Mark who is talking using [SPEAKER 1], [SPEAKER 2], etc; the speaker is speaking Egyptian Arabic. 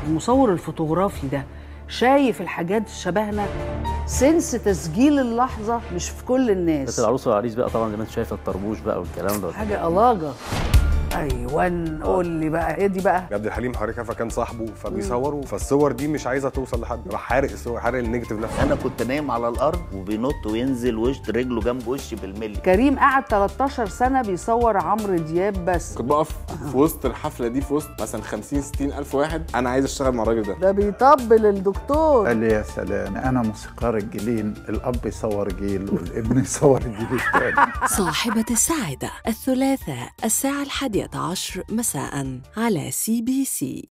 [SPEAKER 1] المصور الفوتوغرافي ده شايف الحاجات شبهنا سنس تسجيل اللحظه مش في كل
[SPEAKER 2] بس
[SPEAKER 1] الناس
[SPEAKER 2] العروسه والعريس بقى طبعا زي ما انت شايفه الطربوش بقى والكلام ده
[SPEAKER 1] حاجه الاجه ايوه قول لي بقى ايه دي بقى
[SPEAKER 3] عبد الحليم حضرتك عارفه كان صاحبه فبيصوروا فالصور دي مش عايزه توصل لحد راح حارق الصور حارق النيجاتيف نفسه
[SPEAKER 4] انا كنت نايم على الارض وبينط وينزل وش رجله جنب وشي بالملي
[SPEAKER 1] كريم قعد 13 سنه بيصور عمرو دياب بس
[SPEAKER 5] كنت بقف في وسط الحفله دي في وسط مثلا 50 60 الف واحد انا عايز اشتغل مع الراجل ده
[SPEAKER 1] ده بيطبل الدكتور
[SPEAKER 6] قال لي يا سلام انا موسيقار الجيلين الاب يصور جيل والابن يصور الجيل الثاني
[SPEAKER 7] صاحبة السعادة الثلاثاء الساعة الحادية عشر مساء على سي بي سي